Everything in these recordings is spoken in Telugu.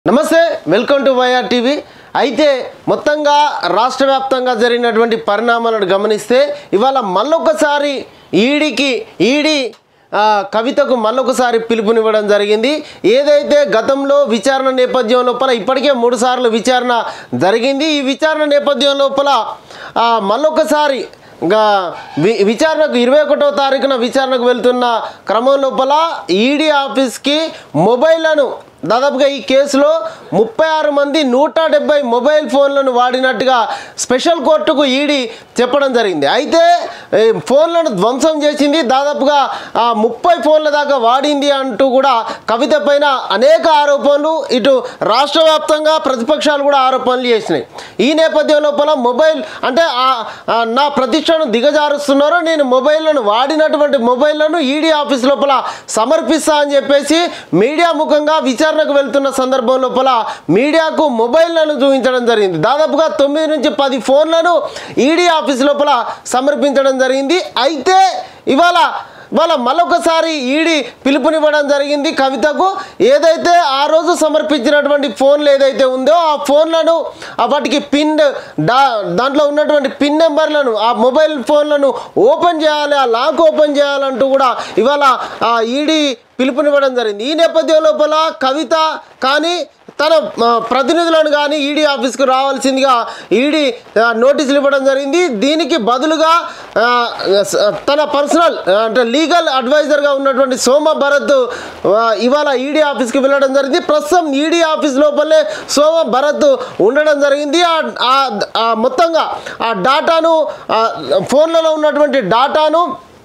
నమస్తే వెల్కమ్ టు వైఆర్ టీవీ అయితే మొత్తంగా రాష్ట్ర వ్యాప్తంగా జరిగినటువంటి పరిణామాలను గమనిస్తే ఇవాళ మళ్ళొకసారి ఈడీకి ఈడీ ఆ, కవితకు మళ్ళొకసారి పిలుపునివ్వడం జరిగింది ఏదైతే గతంలో విచారణ నేపథ్యం లోపల ఇప్పటికే మూడు సార్లు విచారణ జరిగింది ఈ విచారణ నేపథ్యం లోపల ఆ, మళ్ళొకసారి ఇంకా వి విచారణకు ఇరవై ఒకటో తారీఖున విచారణకు వెళ్తున్న క్రమం లోపల ఈడీ ఆఫీస్కి మొబైల్లను దాదాపుగా ఈ కేసులో ముప్పై ఆరు మంది నూట డెబ్బై మొబైల్ ఫోన్లను వాడినట్టుగా స్పెషల్ కోర్టుకు ఈడీ చెప్పడం జరిగింది అయితే ఈ ఫోన్లను ధ్వంసం చేసింది దాదాపుగా ఆ, ముప్పై ఫోన్ల దాకా వాడింది అంటూ కూడా కవిత పైన అనేక ఆరోపణలు ఇటు రాష్ట్ర వ్యాప్తంగా ప్రతిపక్షాలు కూడా ఆరోపణలు చేసినాయి ఈ నేపథ్యం లోపల మొబైల్ అంటే ఆ- ఆ నా ప్రతిష్టను దిగజారుస్తున్నారు నేను మొబైల్లను వాడినటువంటి మొబైల్లను ఈడీ ఆఫీస్ లోపల సమర్పిస్తా అని చెప్పేసి మీడియా ముఖంగా విచారణకు వెళ్తున్న సందర్భం లోపల మీడియాకు మొబైల్లను చూపించడం జరిగింది దాదాపుగా తొమ్మిది నుంచి పది ఫోన్లను ఈడీ ఆఫీస్ లోపల సమర్పించడం జరిగింది అయితే ఇవాళ వాళ్ళ మరొకసారి ఈడీ పిలుపునివ్వడం జరిగింది కవితకు ఏదైతే ఆ రోజు సమర్పించినటువంటి ఫోన్లు ఏదైతే ఉందో ఆ ఫోన్లను ఆ వాటికి పిన్ డా దాంట్లో ఉన్నటువంటి పిన్ నెంబర్లను ఆ మొబైల్ ఫోన్లను ఓపెన్ చేయాలి ఆ లాక్ ఓపెన్ చేయాలంటూ కూడా ఇవాళ ఆ ఈడీ పిలుపునివ్వడం జరిగింది ఈ నేపథ్యం లోపల కవిత కానీ తన ఆ, ప్రతినిధులను కానీ ఈడీ ఆఫీస్కు రావాల్సిందిగా ఈడీ ఆ, నోటీసులు ఇవ్వడం జరిగింది దీనికి బదులుగా ఆ, స- తన పర్సనల్ ఆ, అంటే లీగల్ అడ్వైజర్గా ఉన్నటువంటి సోమ భరత్ ఆ, ఇవాళ ఈడీ ఆఫీస్కి వెళ్ళడం జరిగింది ప్రస్తుతం ఈడీ ఆఫీస్ లోపలే సోమ భరత్ ఉండడం జరిగింది ఆ- ఆ- ఆ మొత్తంగా ఆ డాటాను ఆ, ఫోన్లలో ఉన్నటువంటి డాటాను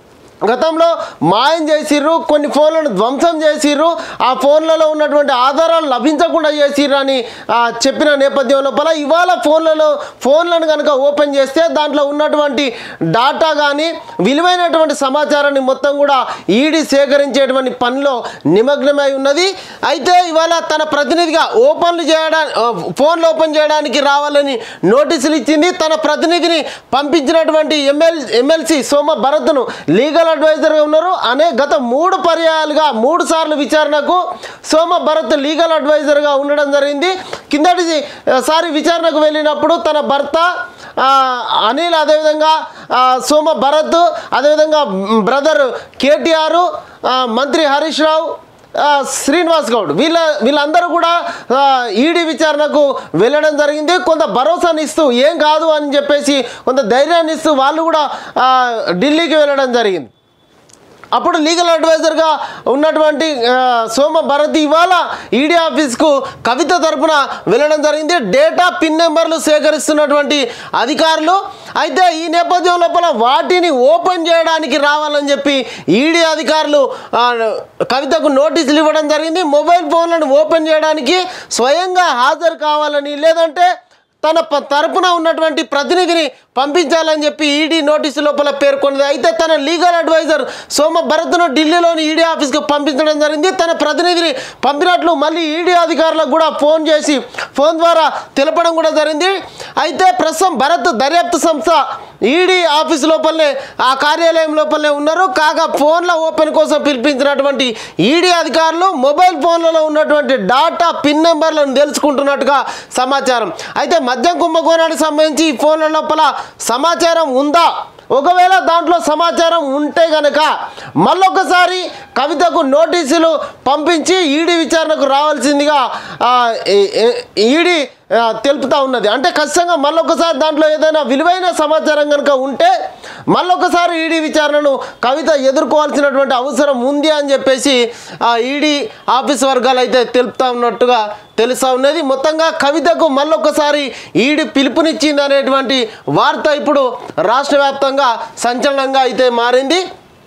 గతంలో మాయం చేసిర్రు కొన్ని ఫోన్లను ధ్వంసం చేసిర్రు ఆ ఫోన్లలో ఉన్నటువంటి ఆధారాలు లభించకుండా చేసిర్రు అని ఆ, చెప్పిన నేపథ్యం లోపల ఇవాళ ఫోన్లలో ఫోన్లను కనుక ఓపెన్ చేస్తే దాంట్లో ఉన్నటువంటి డాటా కానీ విలువైనటువంటి సమాచారాన్ని మొత్తం కూడా ఈడీ సేకరించేటువంటి పనిలో నిమగ్నమై ఉన్నది అయితే ఇవాళ తన ప్రతినిధిగా ఓపెన్లు చేయడానికి ఫోన్లు ఓపెన్ చేయడానికి రావాలని నోటీసులు ఇచ్చింది తన ప్రతినిధిని పంపించినటువంటి ఎమ్మెల్ ఎమ్మెల్సీ సోమ భరత్ను లీగల్ అడ్వైజర్గా ఉన్నారు అనే గత మూడు పర్యాయాలుగా మూడు సార్లు విచారణకు సోమ భరత్ లీగల్ అడ్వైజర్గా ఉండడం జరిగింది కిందటి ఆ, సారి విచారణకు వెళ్ళినప్పుడు తన భర్త ఆ, అనిల్ అదేవిధంగా ఆ, సోమ భరత్ అదేవిధంగా బ్రదర్ కేటీఆర్ ఆ, మంత్రి హరీష్ రావు ఆ, శ్రీనివాస్ గౌడ్ వీళ్ళ వీళ్ళందరూ కూడా ఆ, ఈడీ విచారణకు వెళ్ళడం జరిగింది కొంత భరోసాని ఇస్తూ ఏం కాదు అని చెప్పేసి కొంత ధైర్యాన్ని ఇస్తూ వాళ్ళు కూడా ఆ, ఢిల్లీకి వెళ్ళడం జరిగింది అప్పుడు లీగల్ అడ్వైజర్గా ఉన్నటువంటి ఆ, సోమ భారతి ఇవాళ ఈడీ ఆఫీస్కు కవిత తరపున వెళ్ళడం జరిగింది డేటా పిన్ నెంబర్లు సేకరిస్తున్నటువంటి అధికారులు అయితే ఈ నేపథ్యం లోపల వాటిని ఓపెన్ చేయడానికి రావాలని చెప్పి ఈడీ అధికారులు ఆ, కవితకు నోటీసులు ఇవ్వడం జరిగింది మొబైల్ ఫోన్లను ఓపెన్ చేయడానికి స్వయంగా హాజరు కావాలని లేదంటే తన ప- తరపున ఉన్నటువంటి ప్రతినిధిని పంపించాలని చెప్పి ఈడీ నోటీసు లోపల పేర్కొన్నది అయితే తన లీగల్ అడ్వైజర్ సోమ భరత్ను ఢిల్లీలోని ఈడీ ఆఫీస్కి పంపించడం జరిగింది తన ప్రతినిధిని పంపినట్లు మళ్ళీ ఈడీ అధికారులకు కూడా ఫోన్ చేసి ఫోన్ ద్వారా తెలపడం కూడా జరిగింది అయితే ప్రస్తుతం భరత్ దర్యాప్తు సంస్థ ఈడీ ఆఫీస్ లోపలనే ఆ కార్యాలయం లోపలనే ఉన్నారు కాగా ఫోన్ల ఓపెన్ కోసం పిలిపించినటువంటి ఈడీ అధికారులు మొబైల్ ఫోన్లలో ఉన్నటువంటి డాటా పిన్ నెంబర్లను తెలుసుకుంటున్నట్టుగా సమాచారం అయితే మద్యం కుంభకోణానికి సంబంధించి ఈ ఫోన్ల లోపల సమాచారం ఉందా ఒకవేళ దాంట్లో సమాచారం ఉంటే గనక మళ్ళొకసారి కవితకు నోటీసులు పంపించి ఈడీ విచారణకు రావాల్సిందిగా ఆ, ఈ- ఈ- ఈడీ ఆ, తెలుపుతా ఉన్నది అంటే ఖచ్చితంగా మళ్ళొకసారి దాంట్లో ఏదైనా విలువైన సమాచారం కనుక ఉంటే మళ్ళొకసారి ఈడీ విచారణను కవిత ఎదుర్కోవాల్సినటువంటి అవసరం ఉంది అని చెప్పేసి ఆ ఈడీ ఆఫీస్ వర్గాలు అయితే తెలుపుతా ఉన్నట్టుగా తెలుస్తూ ఉన్నది మొత్తంగా కవితకు మళ్ళొకసారి ఈడీ పిలుపునిచ్చింది అనేటువంటి వార్త ఇప్పుడు రాష్ట్ర వ్యాప్తంగా సంచలనంగా అయితే మారింది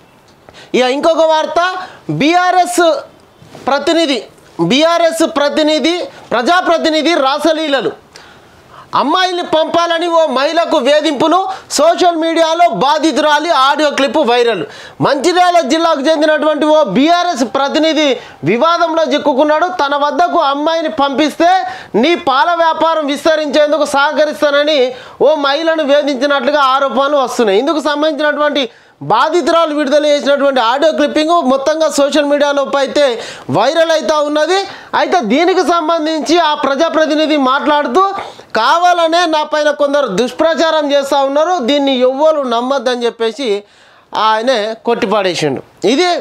ఇక ఇంకొక వార్త బీఆర్ఎస్ ప్రతినిధి బీఆర్ఎస్ ప్రతినిధి ప్రజాప్రతినిధి రాసలీలలు అమ్మాయిల్ని పంపాలని ఓ మహిళకు వేధింపులు సోషల్ మీడియాలో బాధితురాలి ఆడియో క్లిప్ వైరల్ మంచిర్యాల జిల్లాకు చెందినటువంటి ఓ బీఆర్ఎస్ ప్రతినిధి వివాదంలో చిక్కుకున్నాడు తన వద్దకు అమ్మాయిని పంపిస్తే నీ పాల వ్యాపారం విస్తరించేందుకు సహకరిస్తానని ఓ మహిళను వేధించినట్లుగా ఆరోపణలు వస్తున్నాయి ఇందుకు సంబంధించినటువంటి బాధితురాలు విడుదల చేసినటువంటి ఆడియో క్లిప్పింగ్ మొత్తంగా సోషల్ మీడియాలో అయితే వైరల్ అవుతా ఉన్నది అయితే దీనికి సంబంధించి ఆ ప్రజాప్రతినిధి మాట్లాడుతూ కావాలనే నా పైన కొందరు దుష్ప్రచారం చేస్తూ ఉన్నారు దీన్ని ఎవ్వరు నమ్మద్దని చెప్పేసి ఆయనే కొట్టిపాడేసిండు ఇది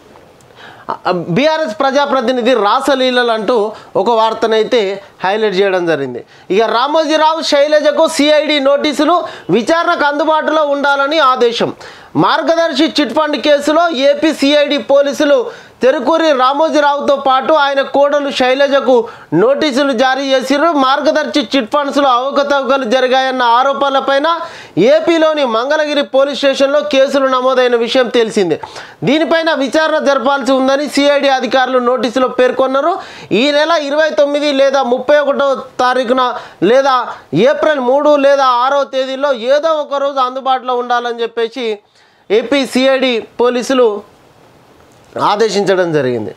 బీఆర్ఎస్ ప్రజాప్రతినిధి రాసలీలలు అంటూ ఒక వార్తనైతే హైలైట్ చేయడం జరిగింది ఇక రామోజీరావు శైలజకు సిఐడి నోటీసులు విచారణకు అందుబాటులో ఉండాలని ఆదేశం మార్గదర్శి చిట్ ఫండ్ కేసులో ఏపీ సిఐడి పోలీసులు తెరుకూరి రామోజీరావుతో పాటు ఆయన కోడలు శైలజకు నోటీసులు జారీ చేసిర్రు మార్గదర్శి చిట్ ఫండ్స్లో అవకతవకలు జరిగాయన్న ఆరోపణలపైన ఏపీలోని మంగళగిరి పోలీస్ స్టేషన్లో కేసులు నమోదైన విషయం తెలిసిందే దీనిపైన విచారణ జరపాల్సి ఉందని సిఐడి అధికారులు నోటీసులో పేర్కొన్నారు ఈ నెల ఇరవై తొమ్మిది లేదా ముప్పై ఒకటో తారీఖున లేదా ఏప్రిల్ మూడు లేదా ఆరో తేదీలో ఏదో ఒక రోజు అందుబాటులో ఉండాలని చెప్పేసి ఏపీ సిఐడి పోలీసులు ఆదేశించడం జరిగింది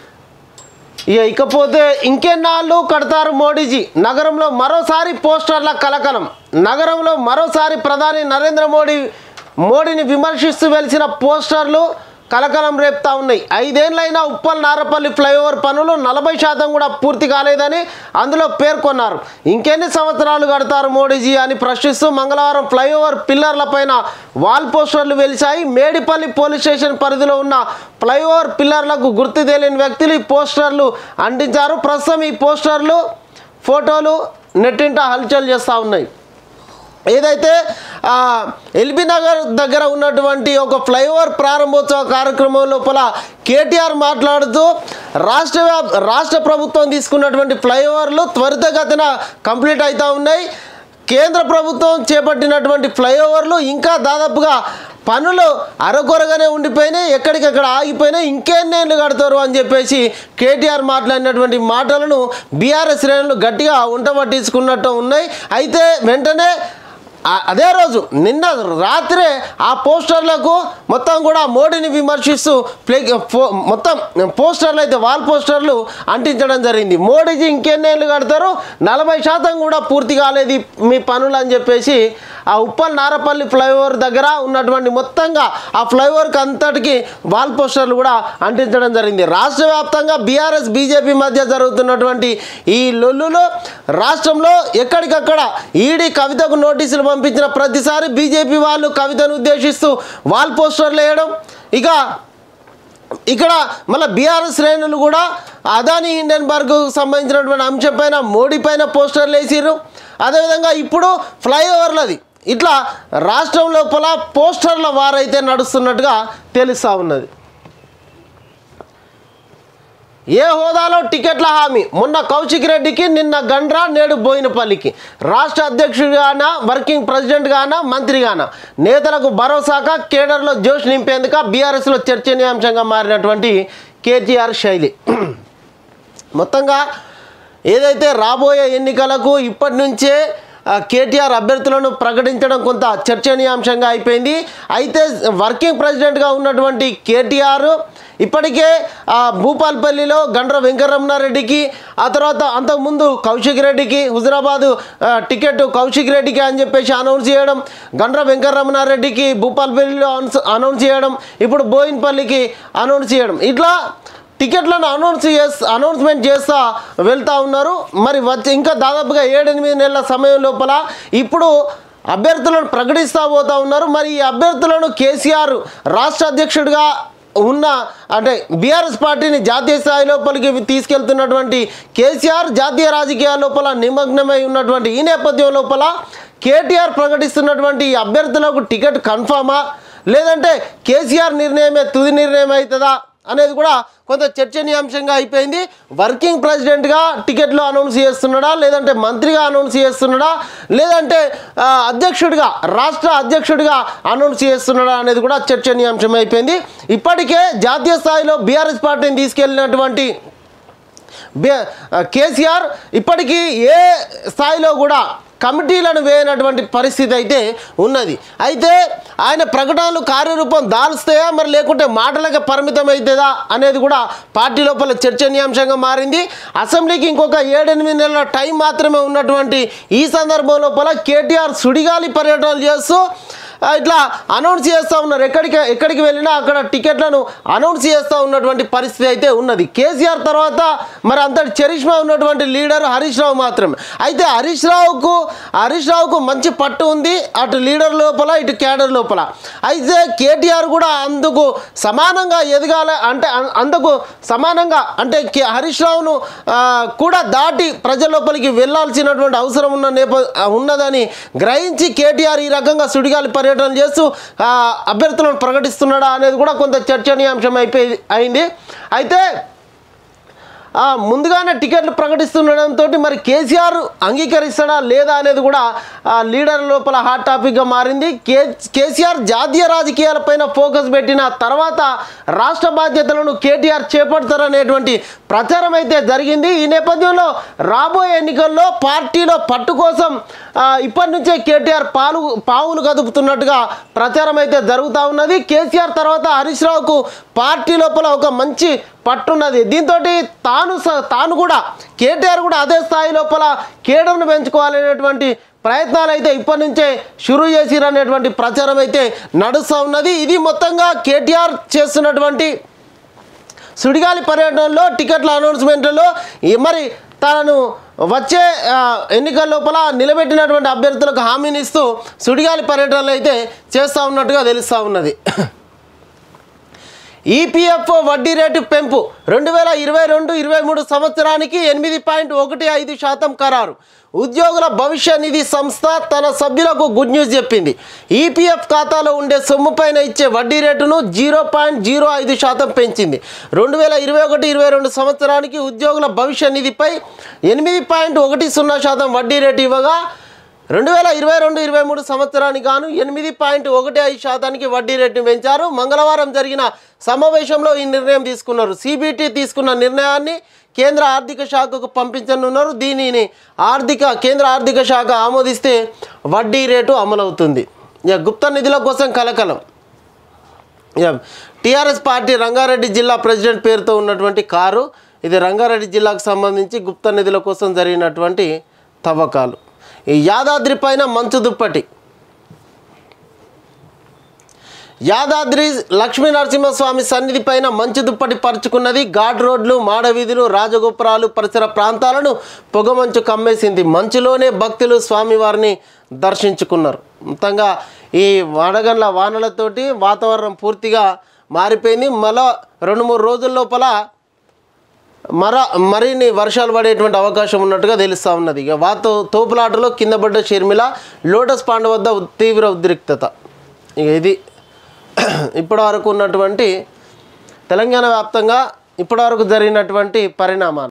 ఇక ఇకపోతే ఇంకెన్నాళ్ళు కడతారు మోడీజీ నగరంలో మరోసారి పోస్టర్ల కలకలం నగరంలో మరోసారి ప్రధాని నరేంద్ర మోడీ మోడీని విమర్శిస్తూ వెలిసిన పోస్టర్లు కలకలం రేపుతా ఉన్నాయి ఐదేళ్లైనా ఉప్పల్ నారపల్లి ఫ్లైఓవర్ పనులు నలభై శాతం కూడా పూర్తి కాలేదని అందులో పేర్కొన్నారు ఇంకెన్ని సంవత్సరాలు కడతారు మోడీజీ అని ప్రశ్నిస్తూ మంగళవారం ఫ్లైఓవర్ పిల్లర్లపైన వాల్ పోస్టర్లు వెలిశాయి మేడిపల్లి పోలీస్ స్టేషన్ పరిధిలో ఉన్న ఫ్లైఓవర్ పిల్లర్లకు గుర్తు తెలియని వ్యక్తులు ఈ పోస్టర్లు అంటించారు ప్రస్తుతం ఈ పోస్టర్లు ఫోటోలు నెట్టింట హల్చల్ చేస్తూ ఉన్నాయి ఏదైతే ఆ, ఎల్బీ నగర్ దగ్గర ఉన్నటువంటి ఒక ఫ్లైఓవర్ ప్రారంభోత్సవ కార్యక్రమం లోపల కేటీఆర్ మాట్లాడుతూ రాష్ట్ర వ్యాప్- రాష్ట్ర ప్రభుత్వం తీసుకున్నటువంటి ఫ్లైఓవర్లు త్వరితగతిన కంప్లీట్ అవుతూ ఉన్నాయి కేంద్ర ప్రభుత్వం చేపట్టినటువంటి ఫ్లైఓవర్లు ఇంకా దాదాపుగా పనులు అరకొరగానే ఉండిపోయినాయి ఎక్కడికక్కడ ఆగిపోయినాయి ఇంకెన్నేళ్ళు కడతారు అని చెప్పేసి కేటీఆర్ మాట్లాడినటువంటి మాటలను బీఆర్ఎస్ శ్రేణులు గట్టిగా ఉంట పట్టించుకున్నట్టు ఉన్నాయి అయితే వెంటనే ఆ- అదే రోజు నిన్న రాత్రే ఆ పోస్టర్లకు మొత్తం కూడా మోడీని విమర్శిస్తూ ప్లే ఫో- మొత్తం పోస్టర్లు అయితే వాల్ పోస్టర్లు అంటించడం జరిగింది మోడీజీ ఇంకెన్నేళ్ళు కడతారు నలభై శాతం కూడా పూర్తి కాలేదు ఈ- మీ పనులు అని చెప్పేసి ఆ ఉప్పల్ నారపల్లి ఫ్లైఓవర్ దగ్గర ఉన్నటువంటి మొత్తంగా ఆ ఫ్లైఓవర్కి అంతటికి వాల్ పోస్టర్లు కూడా అంటించడం జరిగింది రాష్ట్ర వ్యాప్తంగా బీఆర్ఎస్ బీజేపీ మధ్య జరుగుతున్నటువంటి ఈ లొల్లులో రాష్ట్రంలో ఎక్కడికక్కడ ఈడీ కవితకు నోటీసులు పంపించిన ప్రతిసారి బీజేపీ వాళ్ళు కవితను ఉద్దేశిస్తూ వాల్ పోస్టర్లు వేయడం ఇక ఇక్కడ మళ్ళీ బీఆర్ఎస్ శ్రేణులు కూడా అదానీ ఇండియన్ బర్గ్ సంబంధించినటువంటి అంశం పైన మోడీ పైన పోస్టర్లు వేసిర్రు అదేవిధంగా ఇప్పుడు ఫ్లైఓవర్లది ఇట్లా రాష్ట్రం లోపల పోస్టర్ల వారైతే నడుస్తున్నట్టుగా తెలుస్తూ ఉన్నది ఏ హోదాలో టికెట్ల హామీ మొన్న కౌశిక్ రెడ్డికి నిన్న గండ్రా నేడు బోయినపల్లికి రాష్ట్ర అధ్యక్షుడిగానా వర్కింగ్ ప్రెసిడెంట్గానా మంత్రిగానా నేతలకు భరోసాగా కేడర్లో జోష్ నింపేందుక బీఆర్ఎస్లో చర్చనీయాంశంగా మారినటువంటి కేటీఆర్ శైలి మొత్తంగా ఏదైతే రాబోయే ఎన్నికలకు ఇప్పటి నుంచే ఆ, కేటీఆర్ అభ్యర్థులను ప్రకటించడం కొంత చర్చనీయాంశంగా అయిపోయింది అయితే వర్కింగ్ ప్రెసిడెంట్గా ఉన్నటువంటి కేటీఆర్ ఇప్పటికే ఆ, భూపాల్పల్లిలో గండ్ర వెంకటరమణారెడ్డికి ఆ తర్వాత అంతకుముందు కౌశిక్ రెడ్డికి హుజరాబాదు ఆ, టికెట్ కౌశిక్ రెడ్డికి అని చెప్పేసి అనౌన్స్ చేయడం గండ్ర వెంకటరమణారెడ్డికి భూపాల్పల్లిలో అనౌన్స్ అనౌన్స్ చేయడం ఇప్పుడు బోయిన్పల్లికి అనౌన్స్ చేయడం ఇట్లా టికెట్లను అనౌన్స్ చేస్తా అనౌన్స్మెంట్ చేస్తా వెళ్తా ఉన్నారు మరి వచ్చి ఇంకా దాదాపుగా ఏడెనిమిది నెలల సమయం లోపల ఇప్పుడు అభ్యర్థులను ప్రకటిస్తూ పోతా ఉన్నారు మరి ఈ అభ్యర్థులను కేసీఆర్ రాష్ట్ర అధ్యక్షుడిగా ఉన్న అంటే బీఆర్ఎస్ పార్టీని జాతీయ స్థాయి లోపలికి తీసుకెళ్తున్నటువంటి కేసీఆర్ జాతీయ రాజకీయాల లోపల నిమగ్నమై ఉన్నటువంటి ఈ నేపథ్యం లోపల కేటీఆర్ ప్రకటిస్తున్నటువంటి ఈ అభ్యర్థులకు టికెట్ కన్ఫామా లేదంటే కేసీఆర్ నిర్ణయమే తుది నిర్ణయం అవుతుందా అనేది కూడా కొంత చర్చనీయాంశంగా అయిపోయింది వర్కింగ్ ప్రెసిడెంట్గా టికెట్లు అనౌన్స్ చేస్తున్నాడా లేదంటే మంత్రిగా అనౌన్స్ చేస్తున్నాడా లేదంటే ఆ, అధ్యక్షుడిగా రాష్ట్ర అధ్యక్షుడిగా అనౌన్స్ చేస్తున్నాడా అనేది కూడా చర్చనీయాంశం అయిపోయింది ఇప్పటికే జాతీయ స్థాయిలో బీఆర్ఎస్ పార్టీని తీసుకెళ్ళినటువంటి బే- కేసీఆర్ ఇప్పటికీ ఏ స్థాయిలో కూడా కమిటీలను వేయనటువంటి పరిస్థితి అయితే ఉన్నది అయితే ఆయన ప్రకటనలు కార్యరూపం దాల్స్తాయా మరి లేకుంటే మాటలకే పరిమితం అవుతుందా అనేది కూడా పార్టీ లోపల చర్చనీయాంశంగా మారింది అసెంబ్లీకి ఇంకొక ఏడెనిమిది నెలల టైం మాత్రమే ఉన్నటువంటి ఈ సందర్భం లోపల కేటీఆర్ సుడిగాలి పర్యటనలు చేస్తూ ఆ, ఇట్లా అనౌన్స్ చేస్తూ ఉన్నారు ఎక్కడికి ఎక్కడికి వెళ్ళినా అక్కడ టికెట్లను అనౌన్స్ చేస్తూ ఉన్నటువంటి పరిస్థితి అయితే ఉన్నది కేసీఆర్ తర్వాత మరి అంతటి చరిష్మా ఉన్నటువంటి లీడర్ హరీష్ రావు మాత్రమే అయితే హరీష్ రావుకు హరీష్ రావుకు మంచి పట్టు ఉంది అటు లీడర్ లోపల ఇటు క్యాడర్ లోపల అయితే కేటీఆర్ కూడా అందుకు సమానంగా ఎదగాలి అంటే అం- అందుకు సమానంగా అంటే కే- హరీష్ రావును ఆ, కూడా దాటి ప్రజల లోపలికి వెళ్ళాల్సినటువంటి అవసరం ఉన్న నేప ఉన్నదని గ్రహించి కేటీఆర్ ఈ రకంగా సుడిగాలి పర్యటన చేస్తూ ఆ, అభ్యర్థులను ప్రకటిస్తున్నాడా అనేది కూడా కొంత చర్చనీయాంశం అయిపోయి అయింది అయితే ఆ, ముందుగానే టికెట్లు ప్రకటిస్తుండడంతో మరి కేసీఆర్ అంగీకరిస్తాడా లేదా అనేది కూడా ఆ, లీడర్ లోపల హాట్ టాపిక్గా మారింది కే కేసీఆర్ జాతీయ రాజకీయాలపైన ఫోకస్ పెట్టిన తర్వాత రాష్ట్ర బాధ్యతలను కేటీఆర్ చేపడతారనేటువంటి ప్రచారం అయితే జరిగింది ఈ నేపథ్యంలో రాబోయే ఎన్నికల్లో పార్టీలో పట్టు కోసం ఆ, ఇప్పటి నుంచే కేటీఆర్ పాలు పావులు కదుపుతున్నట్టుగా ప్రచారం అయితే జరుగుతూ ఉన్నది కేసీఆర్ తర్వాత హరీష్ రావుకు పార్టీ లోపల ఒక మంచి పట్టున్నది దీంతో తాను స- తాను కూడా కేటీఆర్ కూడా అదే స్థాయి లోపల కేడర్ను పెంచుకోవాలనేటువంటి ప్రయత్నాలు అయితే ఇప్పటి నుంచే షురూ చేసిరనేటువంటి ప్రచారం అయితే నడుస్తూ ఉన్నది ఇది మొత్తంగా కేటీఆర్ చేస్తున్నటువంటి సుడిగాలి పర్యటనలో టికెట్ల అనౌన్స్మెంట్లో ఈ మరి తనను వచ్చే ఆ, ఎన్నికల లోపల నిలబెట్టినటువంటి అభ్యర్థులకు హామీని ఇస్తూ సుడిగాలి పర్యటనలు అయితే చేస్తూ ఉన్నట్టుగా తెలుస్తూ ఉన్నది ఈపీఎఫ్ఓ వడ్డీ రేటు పెంపు రెండు వేల ఇరవై రెండు ఇరవై మూడు సంవత్సరానికి ఎనిమిది పాయింట్ ఒకటి ఐదు శాతం ఖరారు ఉద్యోగుల భవిష్య నిధి సంస్థ తన సభ్యులకు గుడ్ న్యూస్ చెప్పింది ఈపీఎఫ్ ఖాతాలో ఉండే సొమ్ము పైన ఇచ్చే వడ్డీ రేటును జీరో పాయింట్ జీరో ఐదు శాతం పెంచింది రెండు వేల ఇరవై ఒకటి ఇరవై రెండు సంవత్సరానికి ఉద్యోగుల భవిష్య నిధిపై ఎనిమిది పాయింట్ ఒకటి సున్నా శాతం వడ్డీ రేటు ఇవ్వగా రెండు వేల ఇరవై రెండు ఇరవై మూడు సంవత్సరానికి గాను ఎనిమిది పాయింట్ ఒకటి ఐదు శాతానికి వడ్డీ రేటును పెంచారు మంగళవారం జరిగిన సమావేశంలో ఈ నిర్ణయం తీసుకున్నారు సిబిటి తీసుకున్న నిర్ణయాన్ని కేంద్ర ఆర్థిక శాఖకు పంపించనున్నారు దీనిని ఆర్థిక కేంద్ర ఆర్థిక శాఖ ఆమోదిస్తే వడ్డీ రేటు అమలవుతుంది ఇక గుప్త నిధుల కోసం కలకలం ఇక టీఆర్ఎస్ పార్టీ రంగారెడ్డి జిల్లా ప్రెసిడెంట్ పేరుతో ఉన్నటువంటి కారు ఇది రంగారెడ్డి జిల్లాకు సంబంధించి గుప్త నిధుల కోసం జరిగినటువంటి తవ్వకాలు ఈ యాదాద్రి పైన మంచు దుప్పటి యాదాద్రి లక్ష్మీ నరసింహస్వామి సన్నిధి పైన మంచు దుప్పటి పరుచుకున్నది ఘాట్ రోడ్లు మాడవీధులు రాజగోపురాలు పరిసర ప్రాంతాలను పొగమంచు కమ్మేసింది మంచులోనే భక్తులు స్వామివారిని దర్శించుకున్నారు మొత్తంగా ఈ వడగండ్ల వానలతోటి వాతావరణం పూర్తిగా మారిపోయింది మళ్ళా రెండు మూడు రోజుల లోపల మర మరిన్ని వర్షాలు పడేటువంటి అవకాశం ఉన్నట్టుగా తెలుస్తూ ఉన్నది ఇక వాతో తోపులాటలో కింద పడ్డ షర్మిల లోటస్ పాండ్ వద్ద ఉద్- తీవ్ర ఉద్రిక్తత ఇక ఇది ఇప్పటివరకు ఉన్నటువంటి తెలంగాణ వ్యాప్తంగా ఇప్పటివరకు జరిగినటువంటి పరిణామాలు